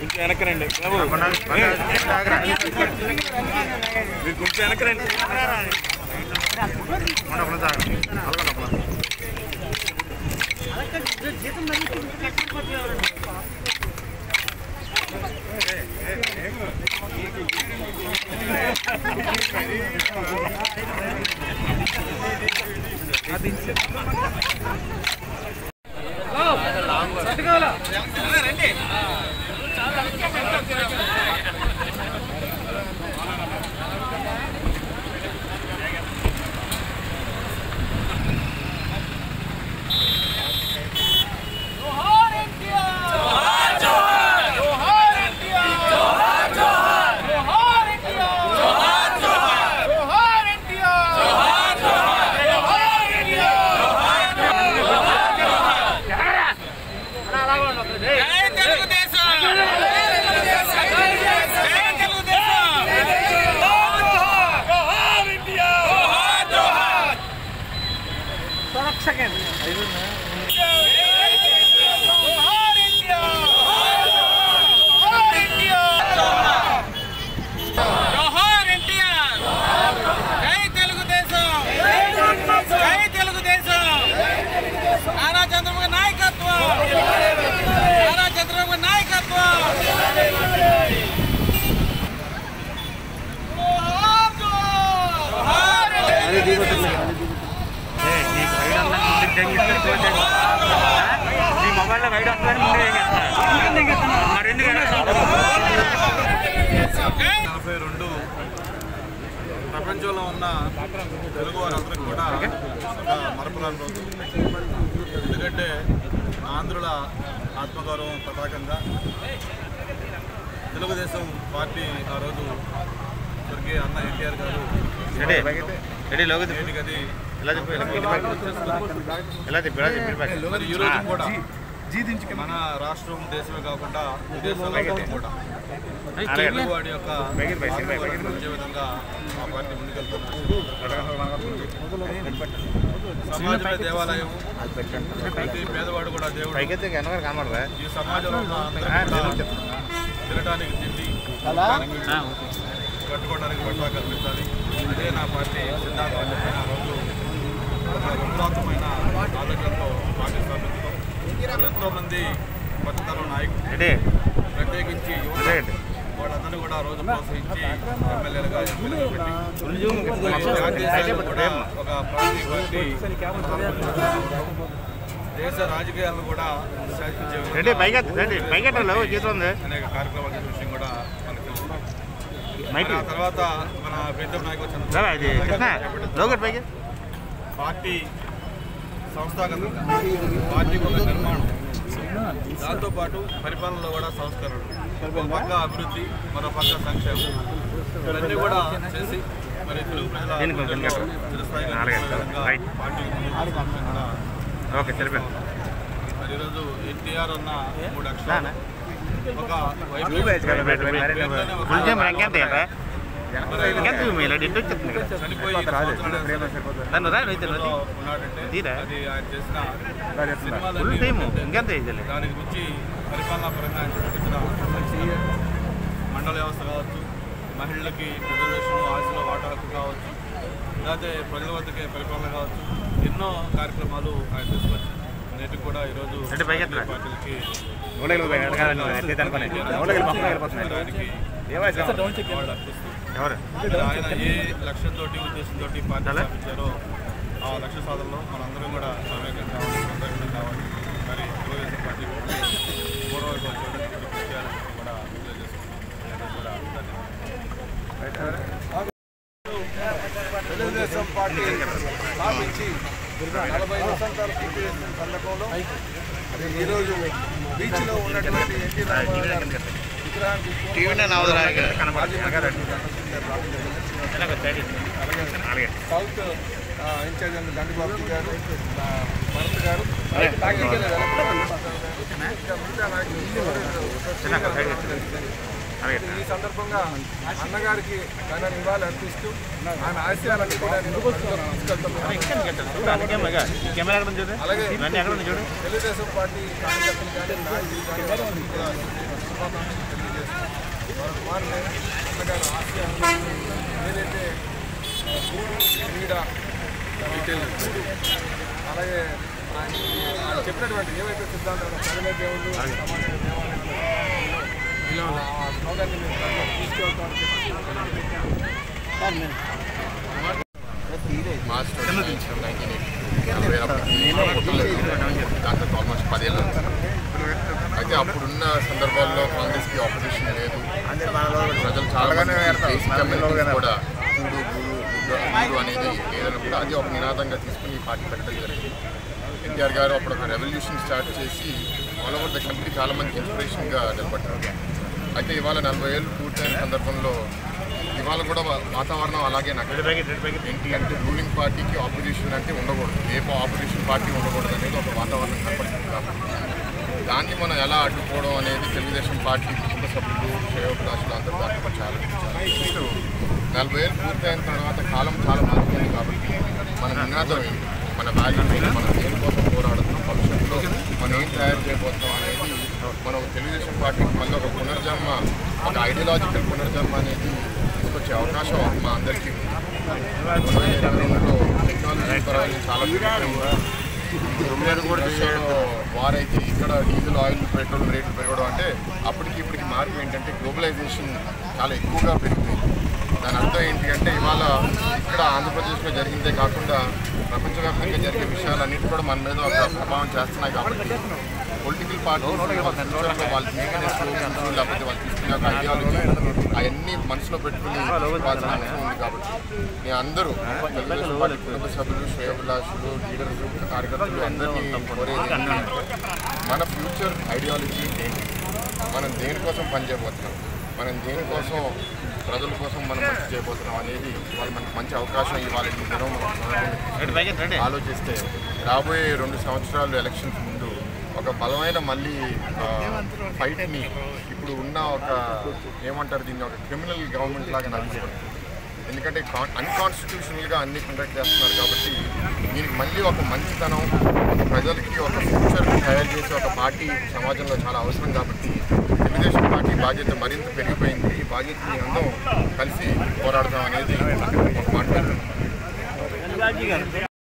ఇంకా వెనకరండి బాబు మీరు కొంచెం వెనకరండి జోహార్ ఎన్టీఆర్ జై తెలుగుదేశం జై తెలుగుదేశం నారా చంద్రబాబు నాయకత్వం నారా చంద్రబాబు నాయకత్వం జోహార్ జోహార్ మీ మొబైల్లో వైడ్ వస్తుందని ముందే ఏం చేస్తున్నారు మరి ఎందుకంటే నలభై రెండు ప్రపంచంలో ఉన్న తెలుగు వారందరికీ కూడా ఒక మరపురాని రోజు ఎందుకంటే ఆంధ్రుల ఆత్మగౌరవం పతాకంగా తెలుగుదేశం పార్టీ ఆ రోజు స్వర్గీయ అన్న ఎన్టీఆర్ గారు రెడీ రెడీ లోకి దేనికి అది ఎలా చెప్పు ఎలా చెప్పు ఎలా చెప్పు ఎలా చెప్పు మరి ఈ రోజు కూడా మన రాష్ట్రం దేశమే కాకుండా విదేశాల్లో కూడా తెలుగు వాడి యొక్క ఆత్మగౌరవం పెంచే విధంగా మా పార్టీ ముందుకెళ్తున్నారు సమాజమే దేవాలయం ప్రతి పేదవాడు కూడా దేవుడు పైకెత్తే కనబడ కనబడరా ఈ సమాజంలో ఉన్న అందరికీ కూడా తినడానికి తిండి ఉండడానికి కట్టుకోవడానికి బట్ట కల్పించాలి అదే నా పార్టీ సిద్ధాంతం అని చెప్పి ఆ రోజు ఒక ఉత్సాహమైన ఆలోచనతో పార్టీ స్థాపించడం ఎంతో మంది కొత్తతరం నాయకులు రెడీ ప్రత్యేకించి యువత రెడీ వాళ్ళందరినీ కూడా ఆ రోజు ప్రోత్సహించి ఎమ్మెల్యేలుగా ఎంపీలుగా పెట్టి జాతీయ స్థాయిలో కూడా ఒక ప్రాంతీయ పార్టీ దేశ రాజకీయాలను కూడా శాసించే విధంగా రెడీ పైకెత్త రెడీ పైకెట్టాలి జీతం ఉంది అనేక కార్యక్రమాలు చేసే విషయం కూడా మనకు తెలుసు మైక్ మరి ఆ తర్వాత మన ప్రీతం నాయకులు రావా చంద్రబాబు ఇది కృష్ణ లోకట్ పైకి పార్టీ సంస్థాగతంగా పార్టీకి ఒక నిర్మాణం దాంతోపాటు పరిపాలనలో కూడా సంస్కరణలు ఒక పక్క అభివృద్ధి మరో పక్క సంక్షేమం ఇవన్నీ కూడా చేసి మరి తెలుగు ప్రజల దీనికి కొంచెం గుండెల్లో వెనకాల. చిరస్థాయిగా అలాగే. నిలిచే విధంగా రైట్. పార్టీకి ముందుకు తీసుకెళ్ళడం కూడా ఓకే సరిపోయింది మరి ఈరోజు ఎన్టీఆర్ అన్న మూడు నానా? అక్షరాలు ఒక వైపు ఫుల్ టైం ఇంకెంత ఏంట్రా ఇంకెంత మీరు ఇంటి వచ్చేస్తుంది ఇక్కడ చనిపోయి సంవత్సరాలు నన్ను రా రైతు లో ఉన్నాడంటే తీరా? అది ఆయన చేసిన ఫుల్ సినిమాలన్నీ టైము ఏంటంటే ఇంకెంత ఇదిలే దానికి మించి పరిపాలనా పరంగా ఆయన చూపించిన సంక్షేమ మండల వ్యవస్థ కావచ్చు మహిళలకి రిజర్వేషన్ ఆశలో వాటా హక్కు కావచ్చు లేకపోతే ప్రజల వద్దకే పరిపాలన కావచ్చు ఎన్నో కార్యక్రమాలు ఆయన తీసుకొచ్చి నేటికి కూడా ఈరోజు అంటే పైకి ఎత్తురా. పార్టీలకి అనుకోని దానికి వాళ్ళు అర్పిస్తూ ఎవరు మరి ఆయన ఏ లక్ష్యంతో ఉద్దేశంతో పార్టీ చాలా? స్థాపించారో ఆ లక్ష్య సాధనలో మనందరం కూడా సమైక్యం కావాలి సంతకం కావాలి మరి తెలుగుదేశం పార్టీ పూర్వవైపు వచ్చేటువంటి కృషి చేయాలని కూడా తెలియజేసుకుంటున్నాం కూడా ధన్యవాదాలు. తెలుగుదేశం పార్టీ స్థాపించి నలభై వసంతాలు పూర్తి చేసిన సందర్భంలో ఈరోజు బీచ్లో ఉన్నటువంటి ఎన్టీ రామారావు గారి విగ్రహానికి అలాగే సౌత్ ఆ, ఇన్ఛార్జ్ అయిన గండిబాబు గారు ఆ, భరత్ గారు అలాగే ఈ సందర్భంగా అన్నగారికి ఘన నివాళులు అర్పిస్తూ ఆయన ఆశయాలన్నీ కూడా నేను ప్రజలకు తీసుకెళ్తున్నాను కెమెరా ఎక్కడ ఉంది చూడు అలాగే ఇవన్నీ ఎక్కడ ఉంది చూడు తెలుగుదేశం పార్టీ కార్యకర్తలు కానీ నాయకులు కానీ శుభాకాంక్షలు వారిని అన్నగారు ఆశయాలు ఏదైతే క్రీడ అలాగే ఆయన ఆయన చెప్పినటువంటి ఏవైతే సిద్ధాంతాలు ప్రజల దేవుళ్ళు సమాజ దేవాలయాలు ఆ స్లోగాన్ని మేము ప్రజలకు తీసుకెళ్తామని చెప్పి మాస్టర్ నైన్టీన్ దాంట్లో ఆల్మోస్ట్ పదేళ్ళు అయితే అప్పుడున్న సందర్భాల్లో కాంగ్రెస్కి ఆపోజిషన్ లేదు ప్రజలు చాలా మంది బేసిక్ కమ్యూనిటీస్ కూడా కూడు గురు గురు అనేది లేదని కూడా అది ఒక నినాదంగా తీసుకుని ఈ పార్టీ పెట్టడం జరిగింది ఎన్టీఆర్ గారు అప్పుడు ఒక రెవల్యూషన్ స్టార్ట్ చేసి ఆల్ ఓవర్ ద కంట్రీ చాలా మంది ఇన్స్పిరేషన్గా నిలబడ్డారు అయితే ఇవాళ నలభై ఏళ్ళు పూర్తయిన సందర్భంలో ఇవాళ కూడా వా- వాతావరణం అలాగే నాకు ఏంటి అంటే రూలింగ్ పార్టీకి ఆపోజిషన్ అంటే ఉండకూడదు ఏ ఆపోజిషన్ పార్టీ ఉండకూడదు అనేది ఒక వాతావరణం కనపడుతుంది కాబట్టి దాన్ని మనం ఎలా అడ్డుకోవడం అనేది తెలుగుదేశం పార్టీ కుటుంబ సభ్యులు శ్రేయోభిలాషులు అందరూ దాంట్లో కొంచెం ఆలోచించాలి నెక్స్ట్ నలభై ఏళ్ళు పూర్తయిన తర్వాత కాలం చాలా మారిపోయింది కాబట్టి మన నినాదం ఏంటి మన వాల్యూ ఏంటి మనం దేనికోసం పోరాడుతున్నాం భవిష్యత్తులో మనం ఏం తయారు చేయబోతున్నాం అనేది మనం తెలుగుదేశం పార్టీకి మళ్ళీ ఒక పునర్జన్మ ఒక ఐడియాలజికల్ పునర్జన్మ అనేది తీసుకొచ్చే అవకాశం మా అందరికీ ఉంది రెండు వేల ఇరవై రెండులో టెక్నాలజీ పరంగా చాలా పెరిగిపోయింది. రష్యాలో వార్ అయితే ఇక్కడ డీజిల్ ఆయిల్ పెట్రోల్ రేట్లు పెరగడం అంటే అప్పటికి ఇప్పటికి మార్పు ఏంటంటే గ్లోబలైజేషన్ చాలా ఎక్కువగా పెరిగిపోయింది దాని అర్థం ఏంటి అంటే ఇవాళ ఇక్కడ ఆంధ్రప్రదేశ్లో జరిగిందే కాకుండా ప్రపంచవ్యాప్తంగా జరిగే విషయాలన్నిటి కూడా మన మీద ఒక ప్రభావం చేస్తున్నాయి కాబట్టి పొలిటికల్ పార్టీస్ ఫ్యూచర్లో వాళ్ళు తీసుకునే స్లోగన్స్ లేకపోతే వాళ్ళు తీసుకునే ఒక ఐడియాలజీ అవన్నీ మనసులో పెట్టుకుని ఇవ్వాల్సిన అవసరం ఉంది కాబట్టి నేను అందరూ తెలుగుదేశం పార్టీ కుటుంబ సభ్యులు శ్రేయభిలాషులు లీడర్లు కార్యకర్తలు అందరినీ కోరేది ఏంటంటే మన ఫ్యూచర్ ఐడియాలజీ ఏంటి మనం దేనికోసం పనిచేయబోతున్నాం మనం దేనికోసం ప్రజల కోసం మనం మంచి చేయబోతున్నాం అనేది ఇవాళ మనకి మంచి అవకాశం ఇవాళ ఈ దినం మనం ఆలోచిస్తే రాబోయే రెండు సంవత్సరాలు ఎలక్షన్స్ ముందు ఒక బలమైన మళ్ళీ ఆ, ఫైట్ని ఇప్పుడు ఉన్న ఒక ఏమంటారు దీన్ని ఒక క్రిమినల్ గవర్నమెంట్ లాగా నడుచుకుంటుంది ఎందుకంటే అన్కాన్స్టిట్యూషనల్గా అన్ని కండక్ట్ చేస్తున్నారు కాబట్టి దీనికి మళ్ళీ ఒక మంచితనం ఒక ప్రజలకి ఒక ఫ్యూచర్ తయారు చేసే ఒక పార్టీ సమాజంలో చాలా అవసరం కాబట్టి తెలుగుదేశం పార్టీ బాధ్యత మరింత పెరిగిపోయింది ఈ బాధ్యతని అందరం కలిసి పోరాడతాం అనేది ఒక మాట